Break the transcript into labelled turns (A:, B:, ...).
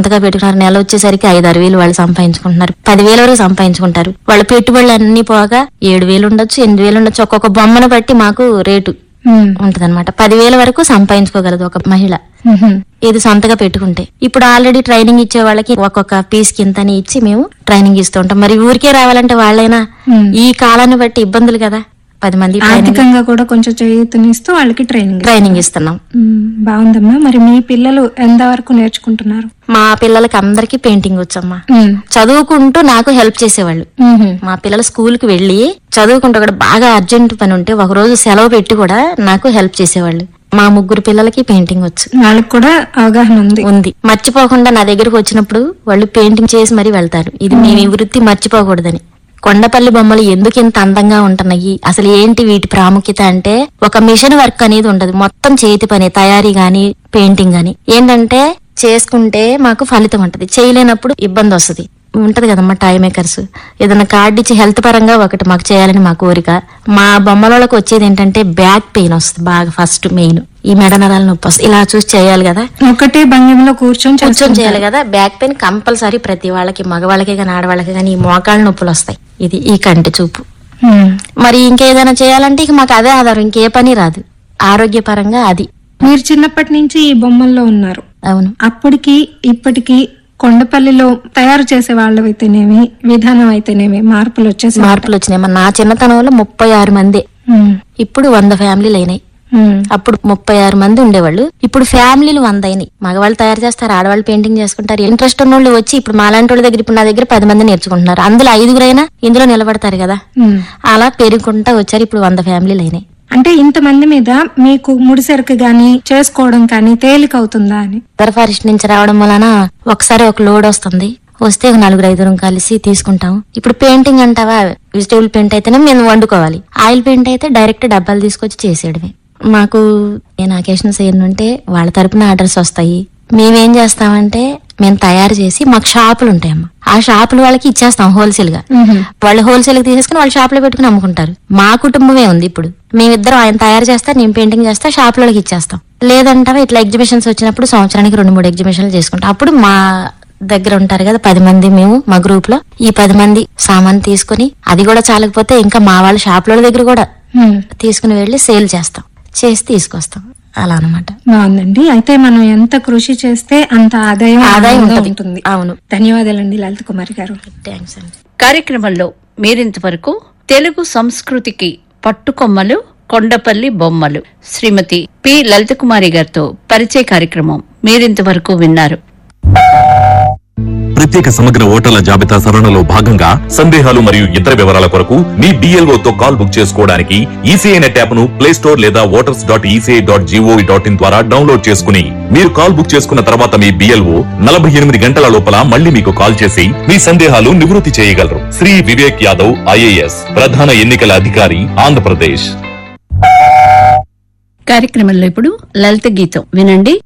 A: సొంతగా పెట్టుకున్నారు నెల వచ్చేసరికి ఐదు ఆరు వేలు వాళ్ళు సంపాదించుకుంటున్నారు పదివేల వరకు సంపాదించుకుంటారు వాళ్ళ పెట్టుబడులు అన్ని పోగా ఏడు వేలు ఉండొచ్చు ఎనిమిది వేలు ఉండొచ్చు ఒక్కొక్క బొమ్మను బట్టి మాకు రేటు
B: ఉమ్.
A: ఉంటదన్నమాట పదివేల వరకు సంపాదించుకోగలదు ఒక మహిళ
B: ఉహుం.
A: ఇది సొంతగా పెట్టుకుంటే ఇప్పుడు ఆల్రెడీ ట్రైనింగ్ ఇచ్చే వాళ్ళకి ఒక్కొక్క పీస్ కింతని ఇచ్చి మేము ట్రైనింగ్ ఇస్తూ ఉంటాం మరి ఊరికే రావాలంటే వాళ్ళైనా
B: ఉమ్.
A: ఈ కాలాన్ని బట్టి ఇబ్బందులు కదా పది మంది ట్రైనింగ్
B: ఆర్థికంగా కూడా కొంచెం చేయూతనిస్తూ వాళ్ళకి ట్రైనింగ్
A: ట్రైనింగ్ ఇస్తున్నాం
B: ఉమ్, బాగుందమ్మా మరి మీ పిల్లలు ఎంతవరకు నేర్చుకుంటున్నారు
A: మా పిల్లలకి అందరికీ పెయింటింగ్ వచ్చమ్మా
B: ఉమ్.
A: చదువుకుంటూ నాకు హెల్ప్ చేసేవాళ్ళు
B: ఉహుం.
A: మా పిల్లలు స్కూల్ కి వెళ్లి చదువుకుంటూ కూడా బాగా అర్జెంట్ పని ఉంటే ఒక రోజు సెలవు పెట్టి కూడా నాకు హెల్ప్ చేసేవాళ్ళు మా ముగ్గురు పిల్లలకి పెయింటింగ్ వచ్చు
B: వాళ్ళకి కూడా అవగాహన ఉంది
A: ఉంది మర్చిపోకుండా నా దగ్గరకు వచ్చినప్పుడు వాళ్ళు పెయింటింగ్ చేసి మరీ వెళ్తారు ఇది మేము ఈ వృత్తి మర్చిపోకూడదని కొండపల్లి బొమ్మలు ఎందుకు ఇంత అందంగా ఉంటున్నాయి అసలు ఏంటి వీటి ప్రాముఖ్యత అంటే ఒక మిషన్ వర్క్ అనేది ఉండదు మొత్తం చేతి పని తయారీ గాని పెయింటింగ్ గాని ఏంటంటే చేసుకుంటే మాకు ఫలితం ఉంటది చేయలేనప్పుడు ఇబ్బంది వస్తది ఉంటది కదమ్మా టైం మేకర్స్ ఏదైనా కార్డు ఇచ్చి హెల్త్ పరంగా ఒకటి మాకు చేయాలని మా కోరిక మా బొమ్మలకి వచ్చేది ఏంటంటే బ్యాక్ పెయిన్ వస్తుంది బాగా ఫస్ట్ మెయిన్ ఈ మెడ నరాల నొప్పి వస్తుంది ఇలా చూసి చేయాలి కదా
B: ఒకటే భంగిమలో కూర్చొని
A: కొంచెం
B: చేస్తుంటారు.
A: చేయాలి కదా బ్యాక్ పెయిన్ కంపల్సరీ ప్రతి వాళ్ళకి మగవాళ్ళకి కానీ ఆడవాళ్ళకి కానీ ఈ మోకాళ్ళ నొప్పులు వస్తాయి ఇది ఈ కంటి చూపు
B: ఉమ్.
A: మరి ఇంకేదైనా చేయాలంటే ఇక మాకు అదే ఆధారం ఇంకే పని రాదు ఆరోగ్యపరంగా అది
B: మీరు చిన్నప్పటి నుంచి ఈ బొమ్మల్లో ఉన్నారు
A: అవును
B: అప్పటికి ఇప్పటికి కొండపల్లిలో తయారు చేసే వాళ్ళైతేనేమి విధానం అయితేనేమి మార్పులు వచ్చేసి
A: మార్పులు వచ్చినాయి మరి నా చిన్నతనంలో ముప్పై ఆరు మంది
B: ఉమ్.
A: ఇప్పుడు వంద ఫ్యామిలీలు అయినాయి
B: ఉమ్.
A: అప్పుడు ముప్పై ఆరు మంది ఉండేవాళ్ళు ఇప్పుడు ఫ్యామిలీలు వంద అయినాయి మగవాళ్ళు తయారు చేస్తారు ఆడవాళ్ళు పెయింటింగ్ చేసుకుంటారు ఇంట్రెస్ట్ ఉన్న వాళ్ళు వచ్చి ఇప్పుడు మాలాంటి వాళ్ళ దగ్గర ఇప్పుడు నా దగ్గర పది మంది నేర్చుకుంటున్నారు అందులో ఐదుగురైనా ఇందులో నిలబడతారు కదా
B: ఉమ్.
A: అలా పెరుగుకుంటా వచ్చారు ఇప్పుడు వంద ఫ్యామిలీలు అయినాయి
B: అంటే ఇంతమంది మీద మీకు ముడిసరుకు గాని చేసుకోవడం కానీ తేలిక అవుతుందా అని
A: ఉత్తర ఫారెస్ట్ నుంచి రావడం వలన ఒకసారి ఒక లోడ్ వస్తుంది వస్తే ఒక నలుగురు ఐదుగురం కలిసి తీసుకుంటాం ఇప్పుడు పెయింటింగ్ అంటావా వెజిటేబుల్ పెయింట్ అయితేనే మేము వండుకోవాలి ఆయిల్ పెయింట్ అయితే డైరెక్ట్ డబ్బాలు తీసుకొచ్చి చేసేయడమే మాకు నేను అకేషన్స్ ఏంటంటే వాళ్ళ తరపున ఆర్డర్స్ వస్తాయి మేమేం చేస్తామంటే మేము తయారు చేసి మాకు షాపులు ఉంటాయమ్మా ఆ షాపులు వాళ్ళకి ఇచ్చేస్తాం హోల్సేల్ గా వాళ్ళు హోల్సేల్ కి తీసేసుకుని వాళ్ళ షాప్ లో పెట్టుకుని అమ్ముకుంటారు మా కుటుంబమే ఉంది ఇప్పుడు మేమిద్దరం ఆయన తయారు చేస్తా నేను పెయింటింగ్ చేస్తా షాప్ లోకి ఇచ్చేస్తాం లేదంటావా ఇట్లా ఎగ్జిబిషన్స్ వచ్చినప్పుడు సంవత్సరానికి రెండు మూడు ఎగ్జిబిషన్లు చేసుకుంటాం అప్పుడు మా దగ్గర ఉంటారు కదా పది మంది మేము మా గ్రూప్ లో ఈ పది మంది సామాన్ తీసుకుని అది కూడా చాలకపోతే ఇంకా మా వాళ్ళ షాప్ లో దగ్గర కూడా
B: ఉమ్.
A: తీసుకుని వెళ్ళి సేల్ చేస్తాం చేసి తీసుకొస్తాం అలా అన్నమాట
B: బాగుందండి అయితే మనం ఎంత కృషి చేస్తే అంత ఆదాయం
A: ఆదాయం
B: ఆనందంగా
A: ఉంటది.
B: ఉంటుంది
A: అవును
B: ధన్యవాదాలండి లలిత కుమారి గారు
A: థ్యాంక్స్ అండి
C: కార్యక్రమంలో మీరింతవరకు తెలుగు సంస్కృతికి పట్టుకొమ్మలు కొండపల్లి బొమ్మలు శ్రీమతి పి లలిత కుమారి గారితో పరిచయ కార్యక్రమం మీరింతవరకు విన్నారు
D: ప్రత్యేక సమగ్ర ఓటర్ల జాబితా సవరణలో భాగంగా సందేహాలు మరియు ఇతర వివరాల కొరకు మీ BLO తో కాల్ బుక్ చేసుకోవడానికి ఈసీఐ నెట్ యాప్ ను ప్లే స్టోర్ లేదా voters dot ECI dot GOV dot in ద్వారా డౌన్లోడ్ చేసుకుని మీరు కాల్ బుక్ చేసుకున్న తర్వాత మీ బిఎల్ఓ నలభై ఎనిమిది గంటల లోపల మళ్ళీ మీకు కాల్ చేసి మీ సందేహాలు నివృత్తి చేయగలరు శ్రీ వివేక్ యాదవ్ ఐఏఎస్ ప్రధాన ఎన్నికల అధికారి ఆంధ్రప్రదేశ్
C: కార్యక్రమంలో ఇప్పుడు లలిత గీతం వినండి